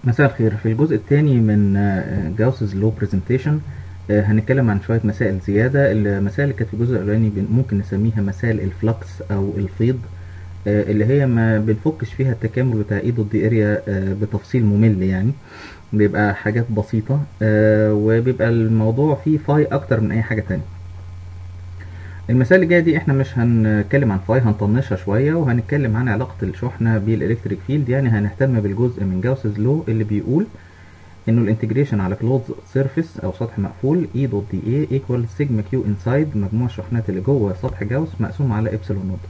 مساء الخير في الجزء الثاني من جاوسز لو برزنتيشن هنتكلم عن شوية مسائل زيادة المسائل اللي كانت في الجزء الأولاني بن- ممكن نسميها مسائل الفلكس أو الفيض آه، اللي هي ما بنفكش فيها التكامل بتاع اي ضد اريا بتفصيل ممل يعني بيبقى حاجات بسيطة آه، وبيبقى الموضوع فيه فاي أكتر من أي حاجة تانية المسائل اللي جاية دي احنا مش هنتكلم عن فاي هنطنشها شوية وهنتكلم عن علاقة الشحنة بالإلكتريك فيلد يعني هنهتم بالجزء من جاوسز لو اللي بيقول انه الانتجريشن على كلوز سيرفيس او سطح مقفول اي دوت دي اي ايكوال سيجما كيو انسايد مجموع الشحنات اللي جوه سطح جاوس مقسوم على ابسلون نوت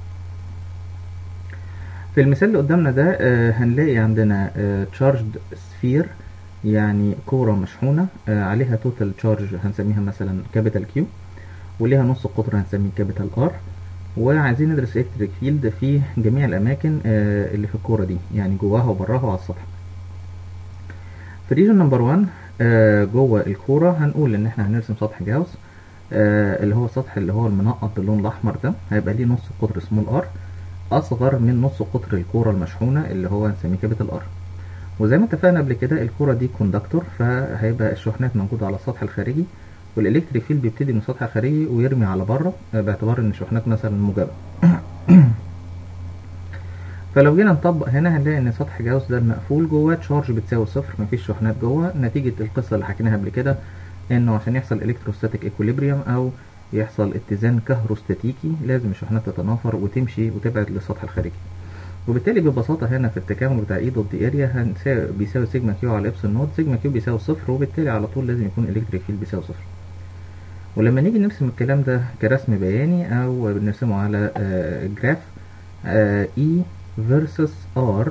في المثال اللي قدامنا ده آه، هنلاقي عندنا تشارجد سفير يعني كورة مشحونة آه، عليها توتال تشارج هنسميها مثلا كابيتال كيو وليها نص القطر هنسميه كابيتال ار وعايزين ندرس الكتريك فيلد في جميع الاماكن آه، اللي في الكورة دي يعني جواها وبراها وعلى السطح في ريجن نمبر 1 آه، جوه الكورة هنقول ان احنا هنرسم سطح جاوس آه، اللي هو السطح اللي هو المنقط باللون الاحمر ده هيبقى ليه نص قطر سمول ار اصغر من نص قطر الكورة المشحونة اللي هو هنسميه كابيتال ار وزي ما اتفقنا قبل كده الكورة دي كوندكتور فهيبقى الشحنات موجودة على السطح الخارجي والالكتريك فيلد بيبتدي من السطح الخارجي ويرمي على بره آه، باعتبار ان الشحنات مثلا موجبة فلو جينا نطبق هنا هنلاقي ان سطح جاوس ده المقفول جواه تشارج بتساوي صفر مفيش شحنات جوه نتيجة القصة اللي حكيناها قبل كده انه عشان يحصل الكتروستاتيك ايكوليبريم او يحصل اتزان كهروستاتيكي لازم الشحنات تتنافر وتمشي وتبعد للسطح الخارجي وبالتالي ببساطة هنا في التكامل بتاع اي دوت دي اريا هنساوي بيساوي سيجما كيو على ابسل نوت سيجما كيو بيساوي صفر وبالتالي على طول لازم يكون الكتريك فيلد بيساوي صفر ولما نيجي نرسم الكلام ده كرسم بياني او بنرسمه على آه، جراف اي versus R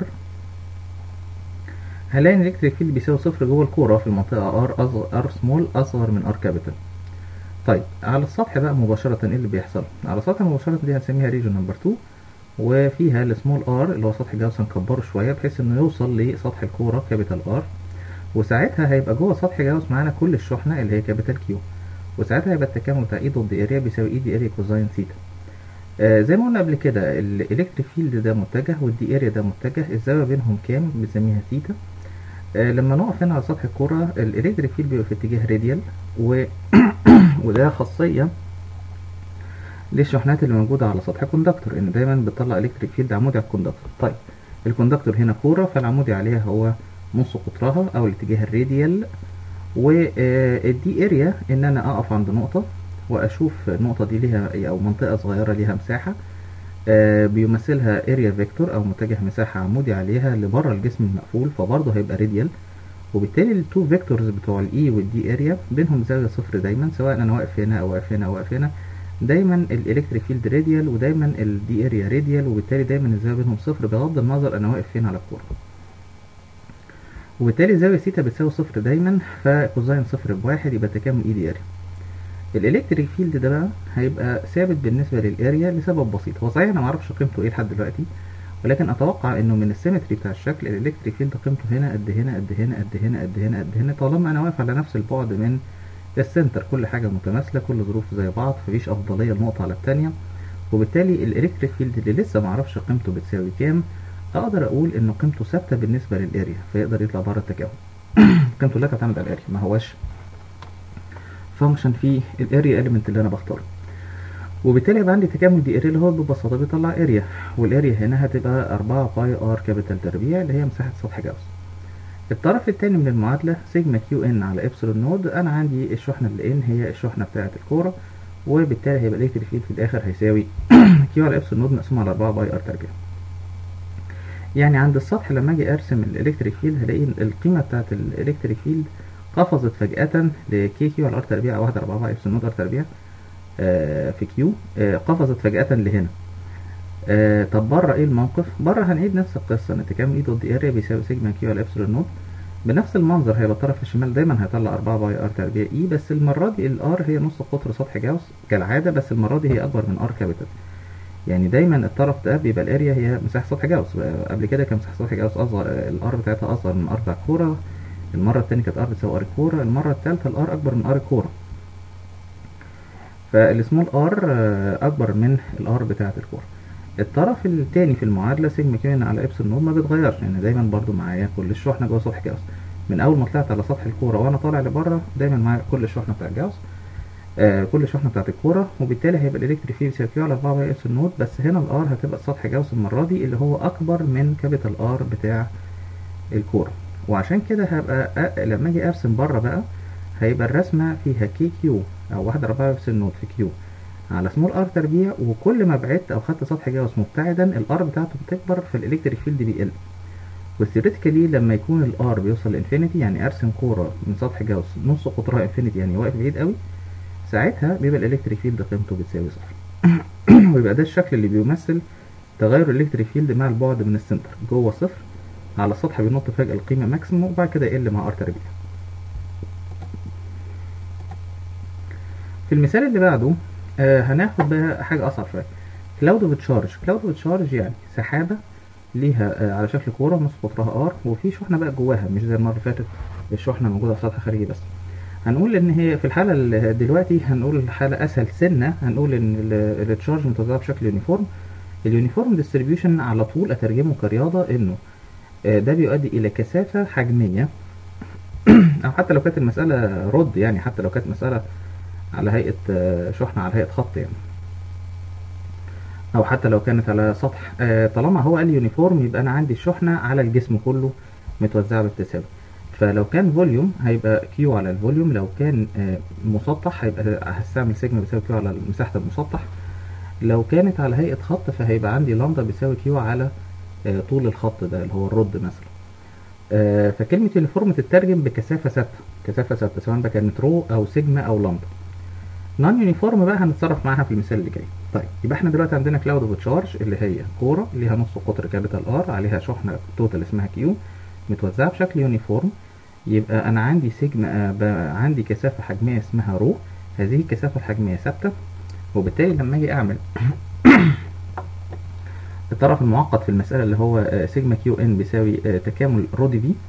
هنلاقي ان الالكتريك فيلد بيساوي صفر جوه الكورة في المنطقة R أصغر R small أصغر من R capital طيب على السطح بقى مباشرة ايه اللي بيحصل؟ على السطح مباشرة دي هنسميها ريجن نمبر 2 وفيها السمول ار اللي هو سطح جاوس هنكبره شوية بحيث انه يوصل لسطح الكورة كابيتال ار وساعتها هيبقى جوه سطح جاوس معانا كل الشحنة اللي هي كابيتال كيو وساعتها هيبقى التكامل بتاع اي دوت دي اريا بيساوي اي دي اريا كوزاين ثيتا آه زي ما قلنا قبل كده الالكتريك فيلد ده متجه والدي اريا ده متجه الزاويه بينهم كام بنسميها ثيتا آه لما نقف هنا على سطح الكرة الالكتريك فيلد بيبقى في اتجاه راديال و... وده خاصية للشحنات اللي موجودة على سطح كوندكتور ان دايما بتطلع الكتريك فيلد عمودي على الكوندكتور طيب الكوندكتور هنا كورة فالعمودي عليها هو نص قطرها او الاتجاه الراديال والدي اريا ان انا اقف عند نقطة واشوف النقطة دي ليها او منطقة صغيرة ليها مساحة آه، بيمثلها اريا فيكتور او متجه مساحة عمودي عليها لبره الجسم المقفول فبرضه هيبقى راديال وبالتالي التو فيكتورز بتوع الاي والدي اريا بينهم زاوية صفر دايما سواء انا واقف هنا او واقف هنا او واقف هنا دايما الالكتريك فيلد راديال ودايما الدي اريا راديال وبالتالي دايما الزاوية بينهم صفر بغض النظر انا واقف فين على الكورة وبالتالي زاوية سيتا بتساوي صفر دايما فكوزاين صفر بواحد يبقى تكامل اي دي اريا الالكتريك فيلد ده بقى هيبقى ثابت بالنسبه للاريا لسبب بسيط هو صحيح انا ما اعرفش قيمته ايه لحد دلوقتي ولكن اتوقع انه من السيمتري بتاع الشكل الالكتريك فيلد قيمته هنا قد هنا قد هنا قد هنا قد هنا قد هنا طالما انا واقف على نفس البعد من السنتر كل حاجه متماثله كل ظروف زي بعض مفيش افضليه لنقطه على الثانيه وبالتالي الالكتريك فيلد اللي لسه ما اعرفش قيمته بتساوي كام اقدر اقول انه قيمته ثابته بالنسبه للاريا فيقدر يطلع بره التكامل قيمته لا تعتمد على الاريا ما هواش فانكشن في الاريا اليمنت اللي انا بختاره وبالتالي يبقى عندي تكامل دي اريا اللي هو ببساطه بيطلع اريا والاريا هنا هتبقى 4 باي ار كابيتال تربيع اللي هي مساحه سطح جاوس الطرف الثاني من المعادله سيجما كيو ان على ابسلون نود انا عندي الشحنه اللي ان هي الشحنه بتاعه الكوره وبالتالي هيبقى الالكتريك فيلد في الاخر هيساوي كيو على ابسلون نود مقسوم على 4 باي ار تربيع يعني عند السطح لما اجي ارسم الالكتريك فيلد هلاقي القيمه بتاعه الالكتريك فيلد قفزت فجأة لكي كيو على ار تربيع او 1 4 باي ابسلون نود ار تربيع آه في كيو آه قفزت فجأة لهنا آه طب بره ايه الموقف؟ بره هنعيد نفس القصة ان تكامل اي دوت اريا بيساوي سيجما كيو على ابسلون نود بنفس المنظر هيبقى الطرف الشمال دايما هيطلع 4 باي ار تربيع اي بس المرة دي الار هي نص قطر سطح جاوس كالعادة بس المرة دي هي اكبر من ار كابيتال يعني دايما الطرف ده بيبقى الاريا هي مساحة سطح جاوس قبل كده كان مساحة سطح جاوس اصغر الار بتاعتها اصغر من ار بتاع الكورة المرة التانية كانت ار بتساوي ار الكورة المرة التالتة الار اكبر من ار الكورة فالسمول ار اكبر من الار بتاعة الكورة الطرف التاني في المعادلة سيجما كيو ان على ابسلون نود ما بيتغيرش لان يعني دايما برضو معايا كل الشحنة جوه سطح جاوس من اول ما طلعت على سطح الكورة وانا طالع لبره دايما معايا كل الشحنة بتاع جاوس آه كل الشحنة بتاعت الكورة وبالتالي هيبقى الالكتريك فيلد بيساوي كيو على 4 باي ابسلون نود بس هنا الار هتبقى سطح جاوس المرة دي اللي هو اكبر من كابيتال ار بتاع الكورة وعشان كده هبقى أ... لما اجي ارسم بره بقى هيبقى الرسمة فيها كي كيو او واحد اربعة ابسلون نود في كيو على سمول ار تربيع وكل ما بعدت او خدت سطح جاوس مبتعدا الار بتاعته بتكبر فالالكتريك فيلد بيقل والثيوريتيكالي لما يكون الار بيوصل لانفينيتي يعني ارسم كوره من سطح جاوس نص قطرها انفينيتي يعني واقف بعيد قوي ساعتها بيبقى الالكتريك فيلد قيمته بتساوي صفر ويبقى ده الشكل اللي بيمثل تغير الالكتريك فيلد مع البعد من السنتر جوه صفر على السطح بينط فجأة القيمة ماكسيموم وبعد كده يقل مع ار تربيع في المثال اللي بعده آه هناخد بقى حاجة أصعب شوية كلاود اوف تشارج كلاود اوف تشارج يعني سحابة ليها آه على شكل كورة نص قطرها ار وفي شحنة بقى جواها مش زي المرة اللي فاتت الشحنة موجودة في سطح خارجي بس هنقول ان هي في الحالة اللي دلوقتي هنقول الحالة اسهل سنة هنقول ان التشارج متوزعة بشكل يونيفورم اليونيفورم ديستريبيوشن على طول اترجمه كرياضة انه آه ده بيؤدي الى كثافة حجمية او حتى لو كانت المسألة رد يعني حتى لو كانت مسألة على هيئة شحنة على هيئة خط يعني أو حتى لو كانت على سطح طالما هو قال يونيفورم يبقى أنا عندي الشحنة على الجسم كله متوزعة بالتساوي فلو كان فوليوم هيبقى كيو على الفوليوم لو كان مسطح هيبقى هستعمل سيجما بيساوي كيو على مساحة المسطح لو كانت على هيئة خط فهيبقى عندي لامدا بيساوي كيو على طول الخط ده اللي هو الرد مثلا فكلمة يونيفورم تترجم بكثافة ثابتة كثافة ثابتة سواء بقى كانت رو أو سيجما أو لامدا نون يونيفورم بقى هنتصرف معاها في المثال اللي جاي طيب يبقى احنا دلوقتي عندنا كلاود اوف تشارج اللي هي كوره ليها نص قطر كابيتال ار عليها شحنه توتال اسمها كيو متوزعه بشكل يونيفورم يبقى انا عندي سيجما آه عندي كثافه حجميه اسمها رو هذه الكثافه الحجميه ثابته وبالتالي لما اجي اعمل الطرف المعقد في المساله اللي هو آه سيجما كيو ان بيساوي آه تكامل رو دي في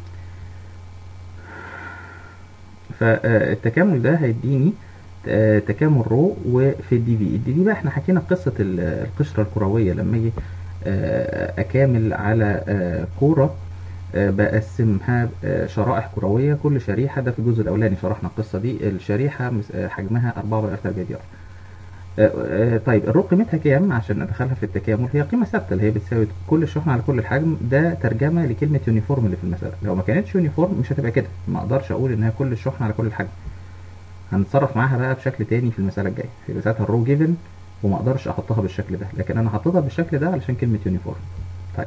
فالتكامل ده هيديني تكامل رو وفي الدي في الدي في بقى احنا حكينا قصة القشرة الكروية لما اجي اكامل على كورة بقسمها شرائح كروية كل شريحة ده في الجزء الاولاني شرحنا القصة دي الشريحة حجمها 4 باي ار تربيع دي ار طيب الرو قيمتها كام عشان ادخلها في التكامل هي قيمة ثابتة اللي هي بتساوي كل الشحنة على كل الحجم ده ترجمة لكلمة يونيفورم اللي في المسألة لو ما كانتش يونيفورم مش هتبقى كده ما اقدرش اقول انها كل الشحنة على كل الحجم هنتصرف معاها بقى بشكل تاني في المسألة الجاية يبقى ساعتها الرو جيفن وما اقدرش احطها بالشكل ده لكن انا حطيتها بالشكل ده علشان كلمة يونيفورم طيب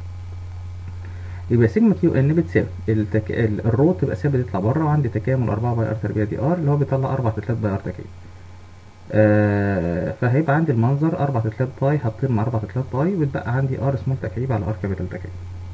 يبقى سيجما كيو ان بتساوي التك... الرو تبقى ثابت يطلع بره وعندي تكامل 4 باي ار تربيع دي ار اللي هو بيطلع 4 تلات باي ار تكامل آه فهيبقى عندي المنظر 4 تلات باي هتطير مع 4 تلات باي ويتبقى عندي ار سمول تكعيب على ار كابيتال تكعيب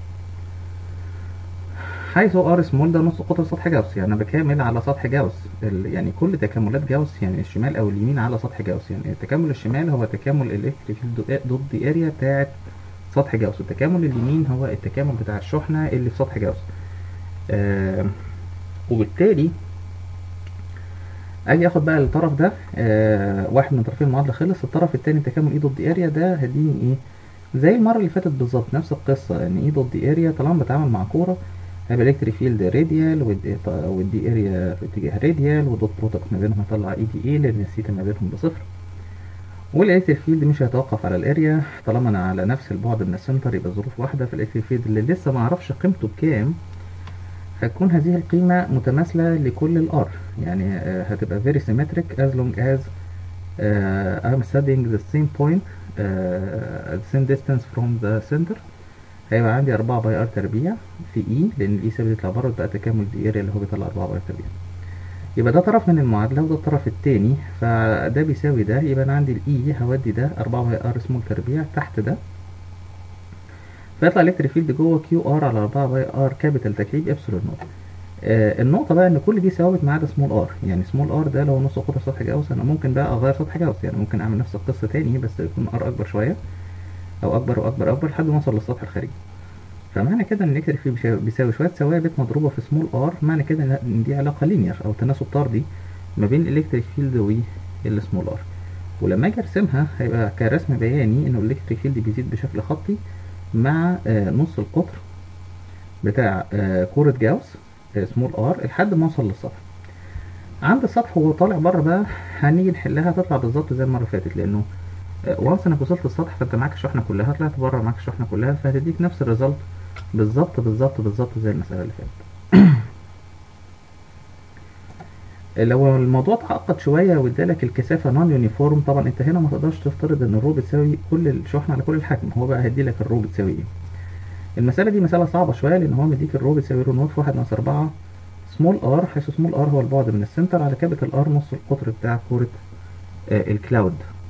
حيث ار سمول ده نص قطر سطح جاوس يعني انا بكامل على سطح جاوس يعني كل تكاملات جاوس يعني الشمال او اليمين على سطح جاوس يعني التكامل الشمال هو تكامل الالكتريك فيلد ضد اريا بتاعت سطح جاوس والتكامل اليمين هو التكامل بتاع الشحنة اللي في سطح جاوس آه وبالتالي اجي اخد بقى الطرف ده آه واحد من طرفين المعادلة خلص الطرف التاني تكامل اي ضد اريا ده هديني ايه زي المرة اللي فاتت بالظبط نفس القصة ان اي ضد اريا طالما بتعامل مع كورة هيبقى الكتريك فيلد راديال والدي اريا في اتجاه راديال والدوت برودكت ما بينهم هيطلع اي دي اي لان الثيتا ما بينهم بصفر والالكتريك فيلد مش هيتوقف على الاريا طالما انا على نفس البعد من السنتر يبقى الظروف واحده فالالكتريك فيلد اللي لسه ما اعرفش قيمته بكام هتكون هذه القيمة متماثلة لكل الار يعني هتبقى very symmetric as long as uh, I'm studying the same point uh, at the same distance from the center هيبقى عندي 4 باي ار تربيع في اي لان الاي ثابت يطلع بره يبقى تكامل دي اريا اللي هو بيطلع 4 باي ار تربيع يبقى ده طرف من المعادله وده الطرف التاني فده بيساوي ده يبقى انا عندي الاي هودي ده 4 باي ار سمول تربيع تحت ده فيطلع الكتريك فيلد جوه كيو ار على 4 باي ار كابيتال تكعيب ابسلون نوت آه النقطه بقى ان كل دي ثوابت ما عدا سمول ار يعني سمول ار ده لو نص قطر سطح جاوس انا ممكن بقى اغير سطح جاوس يعني ممكن اعمل نفس القصه تاني بس يكون ار اكبر شويه او اكبر واكبر اكبر لحد ما اوصل للسطح الخارجي فمعنى كده ان الالكتريك فيلد بيساوي شويه ثوابت مضروبه في سمول ار معنى كده ان دي علاقه لينير او تناسب طردي ما بين الالكتريك فيلد والسمول ار ولما اجي ارسمها هيبقى كرسم بياني انه الالكتريك فيلد بيزيد بشكل خطي مع آه، نص القطر بتاع آه، كورة جاوس سمول ار لحد ما اوصل للسطح عند السطح وهو طالع بره بقى هنيجي نحلها تطلع بالظبط زي المره اللي فاتت لانه وانس انك وصلت السطح فانت معاك الشحنه كلها طلعت بره معاك الشحنه كلها فهتديك نفس الريزلت بالظبط بالظبط بالظبط زي المساله اللي فاتت لو الموضوع تعقد شويه وادالك الكثافه نون يونيفورم طبعا انت هنا ما تقدرش تفترض ان الرو بتساوي كل الشحنه على كل الحجم هو بقى هيديلك الرو بتساوي ايه المساله دي مساله صعبه شويه لان هو مديك الرو بتساوي رو نوت في 1 ناقص 4 سمول ار حيث سمول ار هو البعد من السنتر على كابيتال ار نص القطر بتاع كوره آه الكلاود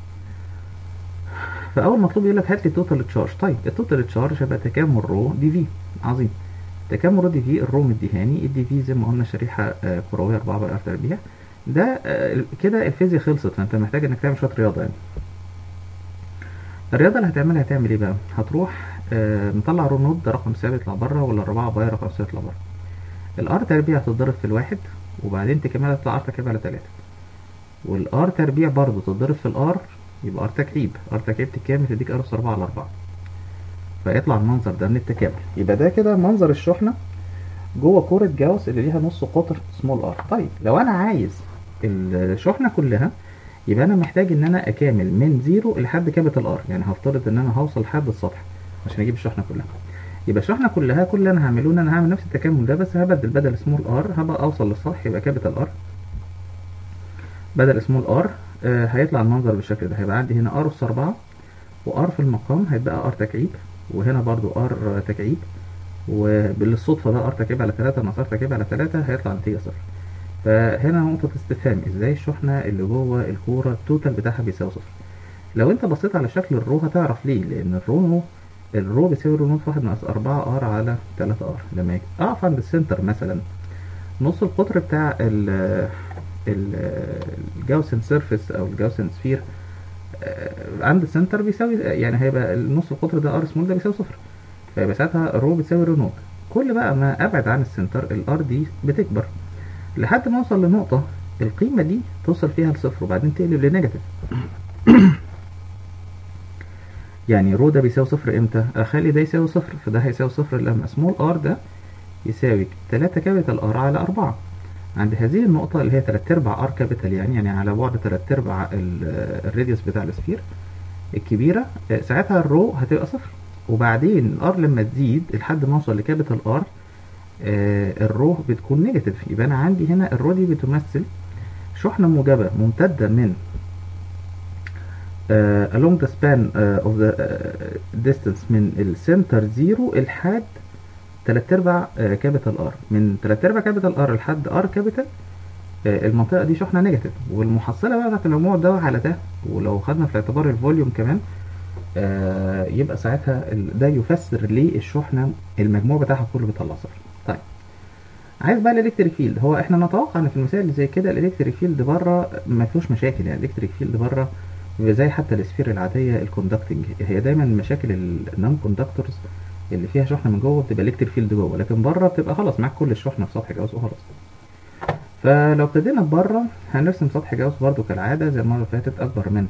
فاول مطلوب يقول لك هات لي التوتال تشارج طيب التوتال تشارج هيبقى تكامل رو دي في عظيم تكامل رو دي في الرو مديهاني الدي في زي ما قلنا شريحه آه كرويه 4 بقى تربيع ده آه كده الفيزياء خلصت فانت محتاج انك تعمل شويه رياضه يعني الرياضه اللي هتعملها هتعمل ايه بقى هتروح آه مطلع رو نود ده رقم ثابت يطلع بره ولا 4 باي رقم ثابت يطلع بره الار تربيع هتتضرب في الواحد وبعدين تكملها تطلع ار تكعيب على تلاتة والار تربيع برضه تتضرب في الار يبقى ار تكعيب ار تكعيب تكامل تديك ار أربعة على أربعة فيطلع المنظر ده من التكامل يبقى ده كده منظر الشحنة جوه كورة جاوس اللي ليها نص قطر سمول ار طيب لو انا عايز الشحنة كلها يبقى انا محتاج ان انا اكامل من زيرو لحد كابيتال ار يعني هفترض ان انا هوصل لحد السطح عشان اجيب الشحنة كلها يبقى الشحنة كلها كل اللي انا هعمله ان انا هعمل نفس التكامل ده بس هبدل بدل سمول ار هبقى اوصل للسطح يبقى كابيتال ار بدل سمول ار آه هيطلع المنظر بالشكل ده هيبقى عندي هنا ار اس 4 وار في المقام هيبقى ار تكعيب وهنا برضو ار تكعيب وبالصدفة ده ار تكعيب على 3 ناقص ار تكعيب على 3 هيطلع نتيجة صفر فهنا نقطة استفهام ازاي الشحنة اللي جوه الكورة التوتال بتاعها بيساوي صفر لو انت بصيت على شكل الرو هتعرف ليه لان الرو الرو بيساوي رو نص واحد ناقص أربعة ار على تلاتة ار لما اقف عند السنتر مثلا نص القطر بتاع ال الجاوسن سيرفيس او الجاوسن سفير عند السنتر بيساوي يعني هيبقى نص القطر ده ار سمول ده بيساوي صفر فيبقى ساعتها رو بتساوي رو نوت كل بقى ما ابعد عن السنتر الار دي بتكبر لحد ما اوصل لنقطة القيمة دي توصل فيها لصفر وبعدين تقلب لنيجاتيف يعني رو ده بيساوي صفر امتى اخلي ده يساوي صفر فده هيساوي صفر لما سمول ار ده يساوي تلاتة كابيتال ار على أربعة عند هذه النقطة اللي هي تلات ارباع ار كابيتال يعني يعني على بعد تلات ارباع الراديوس بتاع السفير الكبيرة ساعتها الرو هتبقى صفر وبعدين الار لما تزيد لحد ما اوصل لكابيتال ار الرو بتكون نيجاتيف يبقى انا عندي هنا الرو دي بتمثل شحنة موجبة ممتدة من uh, along the span uh, of the uh, distance من السنتر زيرو لحد تلات ارباع كابيتال ار من تلات ارباع كابيتال ار لحد ار كابيتال المنطقة دي شحنة نيجاتيف والمحصلة بقى بتاعت المجموع ده على ده ولو خدنا في الاعتبار الفوليوم كمان يبقى ساعتها ده يفسر ليه الشحنة المجموع بتاعها كله بيطلع صفر طيب عايز بقى الالكتريك فيلد هو احنا نتوقع ان في المثال اللي زي كده الالكتريك فيلد بره ما فيهوش مشاكل يعني الالكتريك فيلد بره زي حتى السفير العادية الكوندكتنج هي دايما مشاكل النون كوندكتورز اللي فيها شحنة من جوه بتبقى الكتريك فيلد جوه لكن بره بتبقى خلاص معاك كل الشحنة في سطح جاوس وخلاص فلو ابتدينا بره هنرسم سطح جاوس برضو كالعادة زي المرة اللي فاتت أكبر من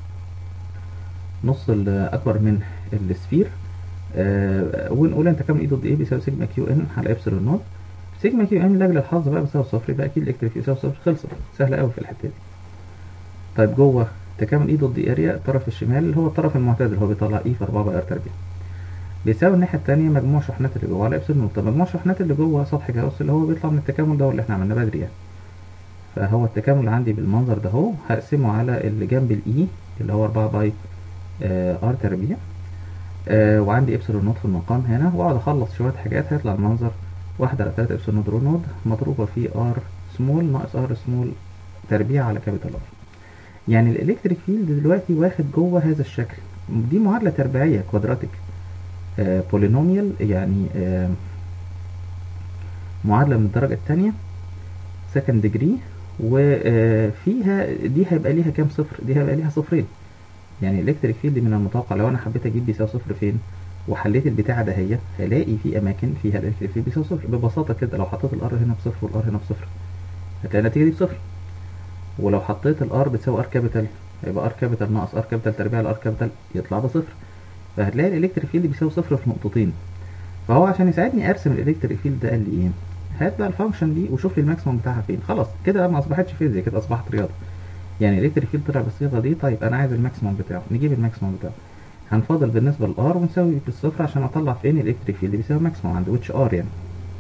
نص أكبر من السفير آه ونقول انت كام اي ضد ايه بيساوي سيجما كيو ان على ابسلون نوت سيجما كيو ان لاجل الحظ بقى بيساوي صفر يبقى اكيد الالكتريك يساوي صفر خلصت سهلة قوي في الحتة دي طيب جوه تكامل اي ضد اريا الطرف الشمال اللي هو الطرف المعتدل اللي هو بيطلع اي في 4 بقى ار تربيع بيساوي الناحية التانية مجموع شحنات اللي جوه على ابسلون نوت مجموع الشحنات اللي جوه سطح جاوس اللي هو بيطلع من التكامل ده اللي احنا عملناه بدري يعني فهو التكامل اللي عندي بالمنظر ده اهو هقسمه على اللي جنب الاي اللي هو 4 باي آه ار تربيع آه وعندي ابسلون نوت في المقام هنا واقعد اخلص شوية حاجات هيطلع المنظر واحدة على تلاتة ابسلون نوت رو نود مضروبة في ار سمول ناقص ار سمول تربيع على كابيتال ار يعني الالكتريك فيلد دلوقتي واخد جوه هذا الشكل دي معادلة تربيعية كوادراتيك آه بولينوميال يعني آه معادلة من الدرجة التانية سكند ديجري وفيها دي هيبقى ليها كام صفر دي هيبقى ليها صفرين يعني الالكتريك فيلد من المتوقع لو انا حبيت اجيب بيساوي صفر فين وحليت البتاعة دهيت هلاقي في اماكن فيها الالكتريك فيلد بيساوي صفر ببساطة كده لو حطيت الار هنا بصفر والار هنا بصفر هتلاقي النتيجة دي بصفر ولو حطيت الار بتساوي ار كابيتال هيبقى ار كابيتال ناقص ار كابيتال تربيع الار كابيتال يطلع بصفر فهتلاقي الالكتريك فيلد بيساوي صفر في نقطتين فهو عشان يساعدني ارسم الالكتريك فيلد ده قال لي ايه هات بقى الفانكشن دي وشوف لي الماكسيموم بتاعها فين خلاص كده ما اصبحتش فيزياء كده اصبحت رياضه يعني الالكتريك فيلد طلع بالصيغه دي طيب انا عايز الماكسيموم بتاعه نجيب الماكسيموم بتاعه هنفاضل بالنسبه للار ونساوي بالصفر عشان اطلع فين الالكتريك فيلد بيساوي ماكسيموم عند ويتش ار يعني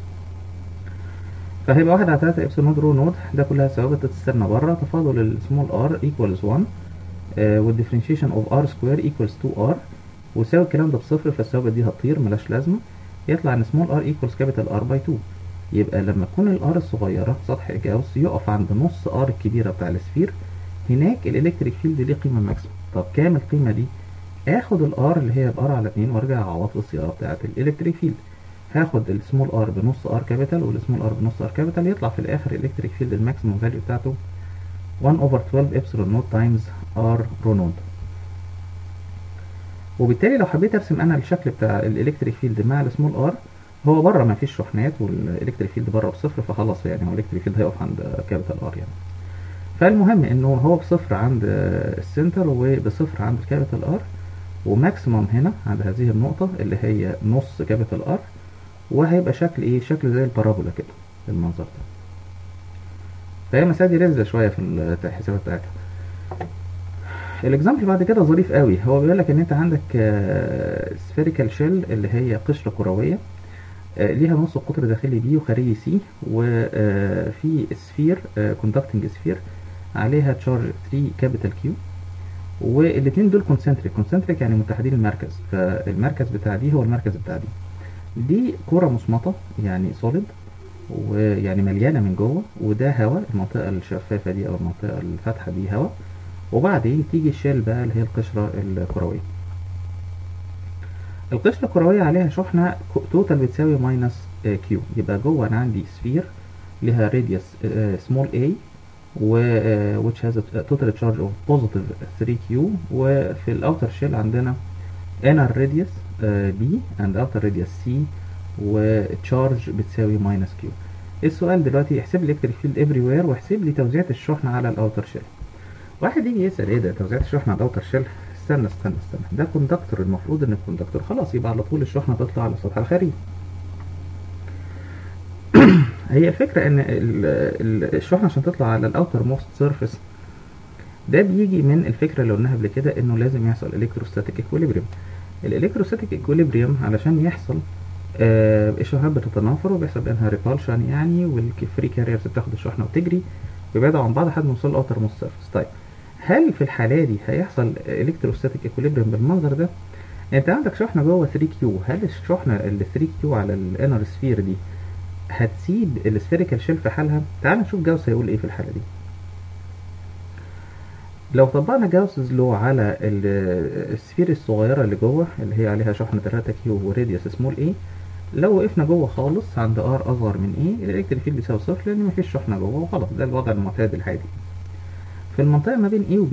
فهيبقى واحد على تلاتة ابسلون نود رو نود ده كلها ثوابت تستنى بره تفاضل السمول ار ايكوالز 1 والديفرنشيشن اوف ار سكوير ايكوالز 2 ار ويساوي الكلام ده بصفر فالثوابت دي هتطير ملاش لازمه يطلع ان سمول ار ايكوالز كابيتال ار باي 2 يبقى لما تكون الار الصغيره سطح جاوس يقف عند نص ار الكبيره بتاع السفير هناك الالكتريك فيلد ليه قيمه ماكسيموم طب كام القيمه دي اخد الار اللي هي بار على 2 وارجع اعوض في الصيغه بتاعه الالكتريك فيلد هاخد السمول ار بنص ار كابيتال والسمول ار بنص ار كابيتال يطلع في الاخر الالكتريك فيلد الماكسيموم فاليو بتاعته 1 اوفر 12 ابسلون نوت تايمز ار رو نوت وبالتالي لو حبيت ارسم انا الشكل بتاع الالكتريك فيلد مع السمول ار هو بره ما فيش شحنات والالكتريك فيلد بره بصفر فخلاص يعني هو الالكتريك فيلد هيقف عند كابيتال ار يعني فالمهم انه هو بصفر عند السنتر وبصفر عند الكابيتال ار وماكسيموم هنا عند هذه النقطة اللي هي نص كابيتال ار وهيبقى شكل ايه شكل زي البارابولا كده المنظر ده فهي مسائل دي لذة شوية في الحسابات بتاعتها الاكزامبل بعد كده ظريف قوي هو بيقول لك ان انت عندك سفيريكال شيل اللي هي قشرة كروية ليها نص قطر داخلي بي وخارجي سي وفي سفير كوندكتنج سفير عليها تشارج 3 كابيتال كيو والاثنين دول كونسنتريك كونسنتريك يعني متحدين المركز فالمركز بتاع دي هو المركز بتاع دي دي كرة مصمطة يعني سوليد ويعني مليانة من جوه وده هواء المنطقة الشفافة دي أو المنطقة الفاتحة دي هواء وبعدين تيجي الشيل بقى اللي هي القشرة الكروية القشرة الكروية عليها شحنة توتال بتساوي ماينس كيو يبقى جوه أنا عندي سفير لها راديوس سمول a و uh, which has a total charge of positive 3q وفي الاوتر شيل عندنا inner radius uh, b and outer radius c وتشارج بتساوي minus q السؤال دلوقتي احسب لي الكتريك فيلد everywhere واحسب لي توزيعة الشحنة على الاوتر شيل واحد يجي يسأل ايه ده توزيعة الشحنة على الاوتر شيل استنى استنى استنى ده كوندكتور المفروض ان الكوندكتور خلاص يبقى على طول الشحنة تطلع على السطح الخارجي هي الفكرة ان الشحنة عشان تطلع على الاوتر موست سيرفيس ده بيجي من الفكرة اللي قلناها قبل كده انه لازم يحصل الكتروستاتيك اكويليبريم الالكتروستاتيك اكويليبريم علشان يحصل آه الشحنات بتتنافر وبيحصل بينها ريبالشن يعني والفري كاريرز بتاخد الشحنة وتجري ويبعدوا عن بعض لحد ما يوصلوا الاوتر موست سيرفيس طيب هل في الحالة دي هيحصل الكتروستاتيك اكويليبريم بالمنظر ده انت عندك شحنة جوه 3 كيو هل الشحنة ال 3 كيو على الانر سفير دي هتسيب السفيريكال شيل في حالها تعال نشوف جاوس هيقول ايه في الحالة دي لو طبقنا جاوسز لو على السفير الصغيرة اللي جوه اللي هي عليها شحنة 3 كيو وراديوس سمول اي لو وقفنا جوه خالص عند ار اصغر من ايه الالكتريك فيلد بيساوي صفر لان مفيش شحنة جوه وخلاص ده الوضع المعتاد العادي في المنطقة ما بين A و B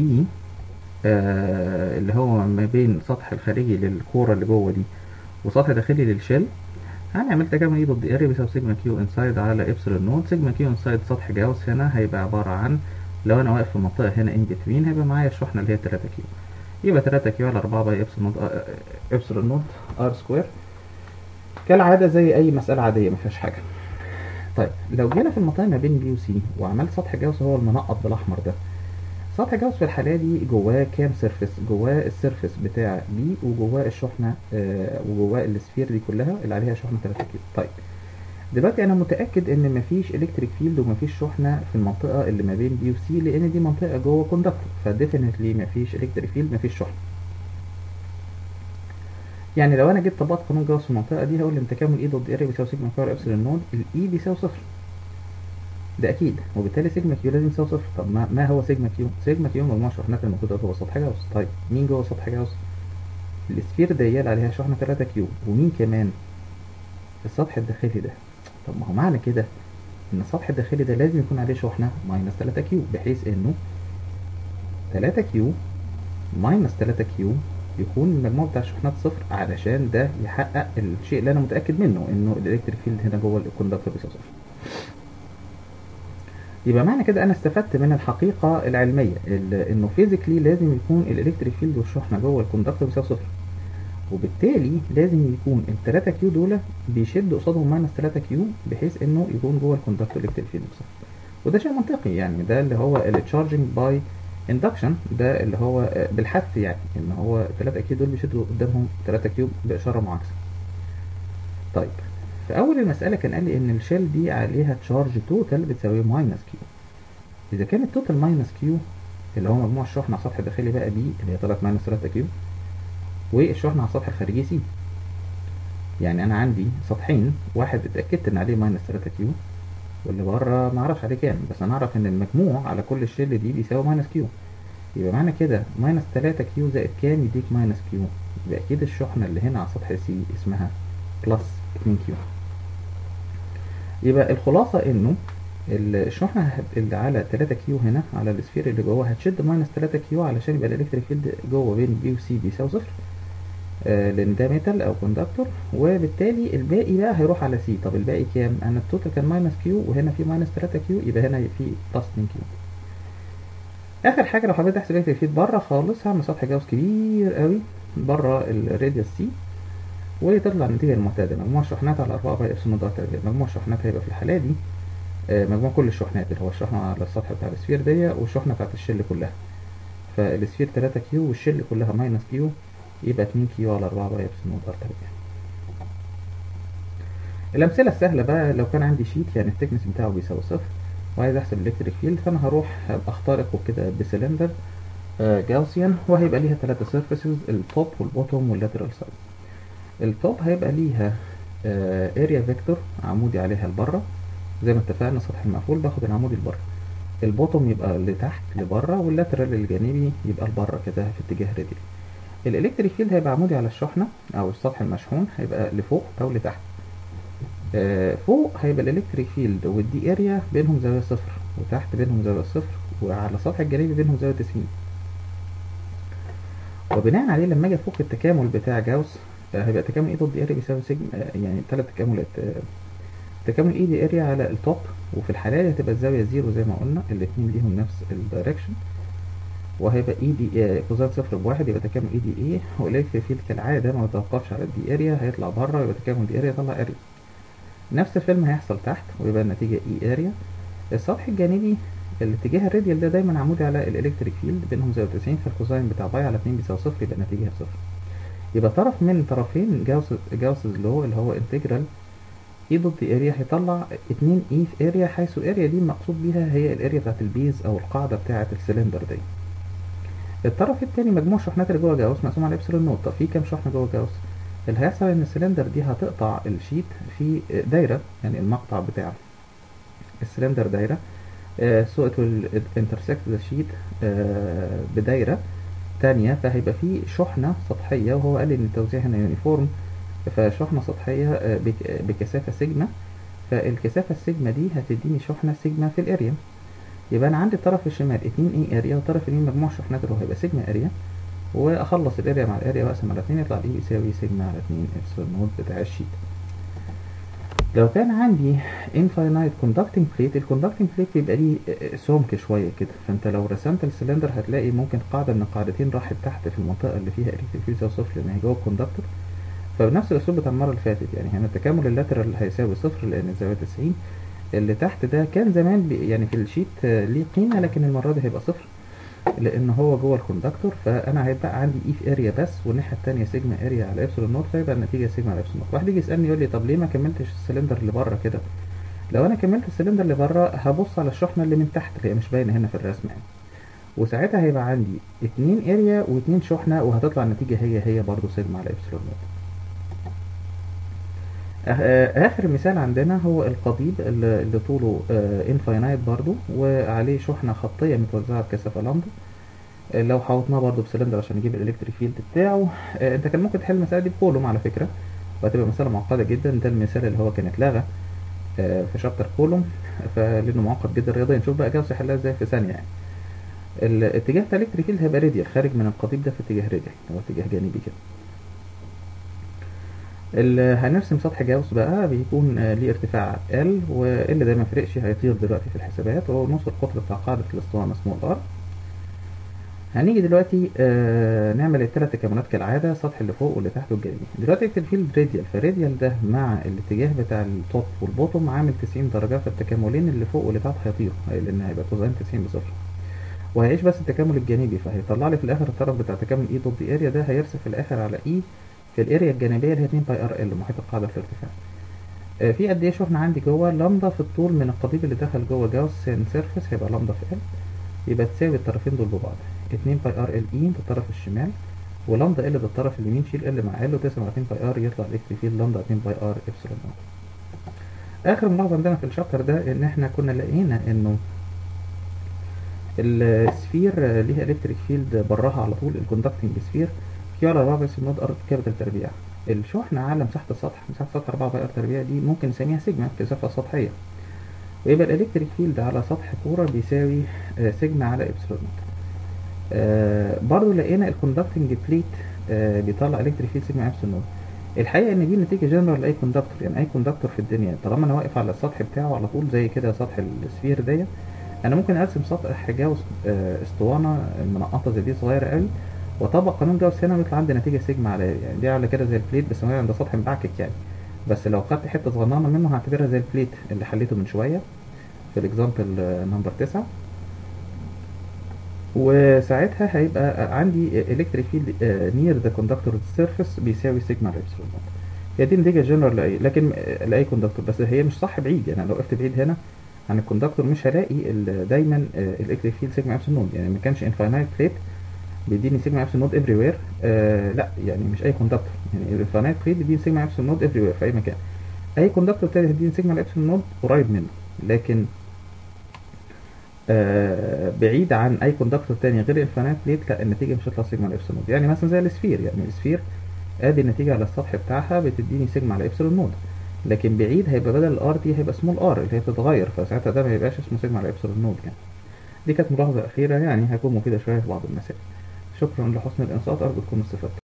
آه اللي هو ما بين سطح الخارجي للكورة اللي جوه دي وسطح داخلي للشيل هنعمل تكامل اي ضد اري بيساوي سيجما كيو انسايد على ابسلون نود سيجما كيو انسايد سطح جاوس هنا هيبقى عبارة عن لو انا واقف في المنطقة هنا ان بتوين هيبقى معايا الشحنة اللي هي 3 كيو يبقى 3 كيو على 4 باي ابسلون نود ابسلون نود ار سكوير كالعادة زي اي مسألة عادية مفيهاش حاجة طيب لو جينا في المنطقة ما بين بي وسي وعملت سطح جاوس هو المنقط بالاحمر ده سطح جاوس في الحالة دي جواه كام سيرفيس جواه السيرفيس بتاع بي وجواه الشحنة آه وجواه السفير دي كلها اللي عليها شحنة 3 كيلو طيب دلوقتي انا متأكد ان مفيش الكتريك فيلد ومفيش شحنة في المنطقة اللي ما بين بي وسي لان دي منطقة جوه كوندكتور فديفينتلي مفيش الكتريك فيلد مفيش شحنة يعني لو انا جيت طبقت قانون جاوس في المنطقة دي هقول ان تكامل اي ضد اري بيساوي سيجما كيو ابسلون نود الاي بيساوي صفر ده اكيد وبالتالي سيجما كيو لازم يساوي صفر طب ما, ما هو سيجما كيو سيجما كيو مجموع الشحنات الموجوده جوه سطح جاوس طيب مين جوه سطح جاوس السفير ديال عليها شحنه 3 كيو ومين كمان السطح الداخلي ده طب ما هو معنى كده ان السطح الداخلي ده لازم يكون عليه شحنه ماينس 3 كيو بحيث انه 3 كيو ماينس 3 كيو يكون المجموع بتاع الشحنات صفر علشان ده يحقق الشيء اللي انا متاكد منه انه الالكتريك فيلد هنا جوه الكوندكتور بيساوي صفر يبقى معنى كده انا استفدت من الحقيقه العلميه ال- انه فيزيكلي لازم يكون الالكتريك فيلد والشحنه جوه الكوندكتور بيساوي صفر وبالتالي لازم يكون ال 3 كيو دول بيشد قصادهم ماينس 3 كيو بحيث انه يكون جوه الكوندكتور الكتريك فيلد بصفر وده شيء منطقي يعني ده اللي هو التشارجنج باي اندكشن ده اللي هو آه، بالحث يعني ان هو 3 كيو دول بيشدوا قدامهم 3 كيو باشاره معاكسه طيب في اول المساله كان قال لي ان الشيل دي عليها تشارج توتال بتساوي ماينس كيو اذا كان التوتال ماينس كيو اللي هو مجموع الشحنه على السطح الداخلي بقى بي اللي هي طلعت ماينس 3 كيو والشحنه على السطح الخارجي سي يعني انا عندي سطحين واحد اتاكدت ان عليه ماينس 3 كيو واللي بره ما اعرفش عليه كام بس انا اعرف ان المجموع على كل الشيل دي بيساوي ماينس كيو يبقى معنى كده ماينس 3 كيو زائد كام يديك ماينس كيو يبقى اكيد الشحنه اللي هنا على سطح سي اسمها بلس 2 كيو يبقى الخلاصه انه الشحنه هت- اللي على 3 كيو هنا على السفير اللي جوه هتشد ماينس 3 كيو علشان يبقى الالكتريك فيلد جوه بين بي وسي بيساوي صفر آه، لان ده ميتال او كوندكتور وبالتالي الباقي بقى هيروح على سي طب الباقي كام انا التوتال كان ماينس كيو وهنا في ماينس 3 كيو يبقى هنا في بلس 2 كيو اخر حاجه لو حبيت احسب الكتريك فيلد بره خالص هعمل سطح جاوس كبير قوي بره الراديوس سي وتطلع النتيجه المعتاده مجموع الشحنات على 4 باي ابسلون نقطه تربيع مجموع الشحنات هيبقى في الحاله دي آه، مجموع كل الشحنات اللي هو الشحنه على السطح بتاع السفير دي والشحنه بتاعت الشل كلها فالسفير 3 كيو والشل كلها ماينس كيو يبقى 2 كيو على 4 باي ابسلون نقطه تربيع الامثله السهله بقى لو كان عندي شيت يعني التكنس بتاعه بيساوي صفر وعايز احسب الالكتريك فيلد فانا هروح هبقى اخترقه كده بسلندر آه، جاوسيان وهيبقى ليها ثلاثة سيرفيسز التوب والبوتوم واللاترال سايد التوب هيبقى ليها اريا فيكتور عمودي عليها لبره زي ما اتفقنا سطح المقفول باخد العمودي لبره البوتوم يبقى لتحت لبره واللاترال الجانبي يبقى لبره كده في اتجاه راديال الالكتريك فيلد هيبقى عمودي على الشحنه او السطح المشحون هيبقى لفوق او لتحت آه، فوق هيبقى الالكتريك فيلد والدي اريا بينهم زاويه صفر وتحت بينهم زاويه صفر وعلى السطح الجانبي بينهم زاويه 90 وبناء عليه لما اجي افك التكامل بتاع جاوس آه، هيبقى تكامل اي ضد اريا بيساوي سيجما آه، يعني ثلاث تكاملات آه، تكامل اي دي اريا على التوب وفي الحالة دي هتبقى الزاوية زيرو زي ما قلنا الاتنين ليهم نفس الدايركشن وهيبقى اي دي كوزين صفر بواحد يبقى تكامل اي دي ايه والالكتريك فيلد كالعادة ما بيتوقفش على الدي اريا هيطلع بره يبقى تكامل دي اريا يطلع اريا نفس الفيلم هيحصل تحت ويبقى النتيجة اي اريا السطح الجانبي الاتجاه الراديال ده دايما عمودي على الالكتريك فيلد بينهم زاوية 90 فالكوزين بتاع باي على 2 بيساوي صفر يبقى النتيجة صفر يبقى طرف من طرفين جاوس جاوسز لو اللي هو انتجرال اي ضد اريا هيطلع 2 اي في اريا حيث اريا دي المقصود بيها هي الاريا بتاعت البيز او القاعدة بتاعت السلندر دي الطرف التاني مجموع الشحنات اللي جوه جاوس مقسوم على ابسلون نوت طب في كام شحنة جوه جاوس اللي هيحصل ان السلندر دي هتقطع الشيت في دايرة يعني المقطع بتاع السلندر دايرة uh, so it will intersect the sheet uh, بدايرة تانية فهيبقى في شحنة سطحية وهو قال لي ان التوزيع هنا يونيفورم فشحنة سطحية uh, بك بكثافة سيجما فالكثافة السيجما دي هتديني شحنة سيجما في الاريا يبقى انا عندي الطرف الشمال 2 اي اريا والطرف اليمين مجموع الشحنات اللي هو هيبقى سيجما اريا واخلص الاريا مع الاريا واقسم على 2 يطلع لي يساوي سيجما على 2 ابسلون نوت بتاع الشيت لو كان عندي infinite conducting plate الكوندكتنج بليت بيبقى ليه سمك شويه كده فانت لو رسمت السلندر هتلاقي ممكن قاعده من القاعدتين راحت تحت في المنطقه اللي فيها الكتريك فيلد صفر لان هي جوه الكوندكتور فبنفس الاسلوب بتاع المره اللي فاتت يعني هنا التكامل اللاترال هيساوي صفر لان الزاويه 90 اللي تحت ده كان زمان بي يعني في الشيت ليه قيمه لكن المره دي هيبقى صفر لان هو جوه الكوندكتور فانا هيبقى عندي اي في اريا بس والناحيه الثانيه سيجما اريا على ابسلون نوت فيبقى النتيجه سيجما على ابسلون نوت واحد يجي يسالني يقول لي طب ليه ما كملتش السلندر اللي بره كده لو انا كملت السلندر اللي بره هبص على الشحنه اللي من تحت اللي هي مش باينه هنا في الرسم يعني وساعتها هيبقى عندي اتنين اريا واتنين شحنه وهتطلع النتيجه هي هي برضو سيجما على ابسلون نوت اخر مثال عندنا هو القضيب اللي طوله انفاينايت برضو وعليه شحنة خطية متوزعة بكثافة لامدا لو حوطناه برضو بسلندر عشان نجيب الالكتريك فيلد بتاعه انت كان ممكن تحل المسألة دي بكولوم على فكرة وهتبقى مسألة معقدة جدا ده المثال اللي هو كان اتلغى في شابتر كولوم فلانه معقد جدا رياضيا نشوف بقى جاوس يحلها ازاي في ثانية يعني الاتجاه بتاع الالكتريك فيلد هيبقى راديال خارج من القضيب ده في اتجاه راديال هو اتجاه جانبي كده ال- هنرسم سطح جاوس بقى بيكون آه، ليه ارتفاع L و L ده ما فرقش هيطير دلوقتي في الحسابات وهو نص القطر بتاع قاعدة الاسطوانة سمول ار هنيجي دلوقتي آه نعمل الثلاث تكاملات كالعادة السطح اللي فوق واللي تحت والجانبي دلوقتي اكتب فيلد راديال فالراديال ده مع الاتجاه بتاع التوب والبوتوم عامل 90 درجة فالتكاملين اللي فوق واللي تحت هيطيروا لان هيبقى كوزين 90 بصفر وهيعيش بس التكامل الجانبي فهيطلع لي في الاخر الطرف بتاع تكامل اي دوت اريا ده هيرسم في الاخر على اي في الاريا الجانبيه اللي هي 2 باي ار ال محيط القاعده في الارتفاع آه، في قد ايه شفنا عندي جوه لامدا في الطول من القضيب اللي دخل جوه جاوسن سيرفيس هيبقى لامدا في ال يبقى تساوي الطرفين دول ببعض 2 باي ار ال اي ده الطرف الشمال ولامدا ال ده الطرف اليمين شيل ال مع ال وتقسم على 2 باي ار يطلع الالكتريك فيلد لامدا 2 باي ار ابسلون نوت اخر ملاحظه عندنا في الشابتر ده ان احنا كنا لقينا انه السفير آه، ليها الكتريك فيلد براها على طول الكوندكتنج سفير كيو على 4 بس نود ارض كابيتال تربيع الشحنة على مساحة السطح مساحة السطح 4 باي ار تربيع دي ممكن نسميها سيجما كثافة سطحية ويبقى الالكتريك فيلد على سطح كورة بيساوي آه، سيجما على ابسلون نوت آه برضو لقينا الكوندكتنج بليت آه بيطلع الكتريك فيلد سيجما ابسلون نوت الحقيقة ان دي نتيجة جنرال لاي كوندكتور يعني اي كوندكتور في الدنيا طالما انا واقف على السطح بتاعه على طول زي كده سطح السفير ديت انا ممكن ارسم سطح جاوس آه، اسطوانة منقطة زي دي صغيرة قوي واطبق قانون جاوس هنا ويطلع عندي نتيجة سيجما على يعني دي عاملة كده زي البليت بس هو عند سطح مبعكك يعني بس لو خدت حتة صغننة منه هعتبرها زي البليت اللي حليته من شوية في الاكزامبل نمبر تسعة وساعتها هيبقى عندي الكتريك فيلد نير ذا كوندكتور سيرفيس بيساوي سيجما على ابسلون نوت هي دي نتيجة جنرال لأي لكن آه، لأي كوندكتور بس هي مش صح بعيد يعني لو وقفت بعيد هنا عن الكوندكتور مش هلاقي ال- دايما الالكتريك فيلد سيجما ابسلون نوت يعني ما كانش انفاينايت بليت بيديني سيجما ابسلون نوت افري وير لا يعني مش اي كوندكتور يعني الانفاينايت بليت بيديني سيجما ابسلون نوت افري وير في اي مكان اي كوندكتور تاني هيديني سيجما ابسلون نوت قريب منه لكن آه بعيد عن اي كوندكتور تاني غير الانفاينايت بليت لا النتيجه مش هتطلع سيجما على ابسلون نوت يعني مثلا زي السفير يعني السفير ادي النتيجه على السطح بتاعها بتديني سيجما على ابسلون نوت لكن بعيد هيبقى بدل الار دي هيبقى سمول ار اللي هي بتتغير فساعتها ده ما يبقاش اسمه سيجما على ابسلون نوت يعني دي كانت ملاحظه اخيره يعني هتكون مفيده شويه في بعض المسائل شكرا لحسن الانصات ارجو تكونوا استفدتوا